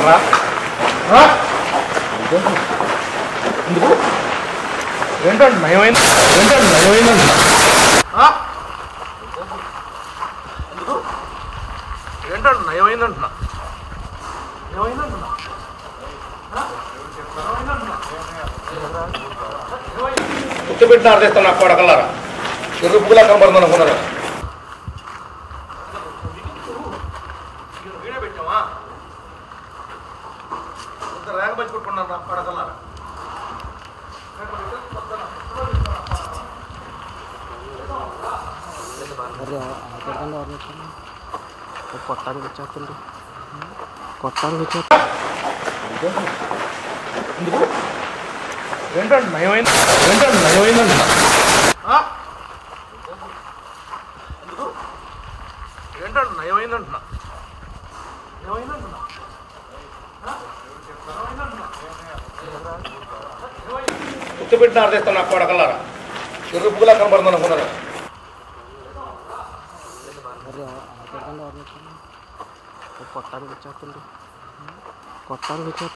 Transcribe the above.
కొట్టరా ఆ? ఎందుకు ఏంటంటే నయమైంది ఏంటంటే నయమైందంట ఆ? ఎందుకు ఏంటంటే నయమైందంటున్నా నయమైందంటున్నా గుర్తుపెట్టిన అర్థిస్తాను నా కొడకల్లారా ఎరుపులా కనబడుతుంది అనుకున్నారా వీడియో పెట్టావా ఇంత రేగ పచ్చి కొట్టుకున్నారు నా కొడకల్లారా అరే ఆపేద్దండి ఎవరు వచ్చాను కొట్టానికి వచ్చేస్తుంది కొట్టానికి వచ్చేస్తా ఎందుకు ఏంటంటే నయమైంది ఏంటంటే నయమైందంటున్నా ఆ? ఎందుకు ఏంటంటే నయమైందంటున్నా నయమైందంటున్నా గుర్తుపెట్టిన అర్థిస్తాను నా కొడకల్లారా ఎరుపులా కనబడుతుంది అనుకున్నారా అరే ఆపేద్దండి ఎవరు వచ్చాను కొట్టానికి వచ్చేస్తుంది కొట్టానికి వచ్చేస్తా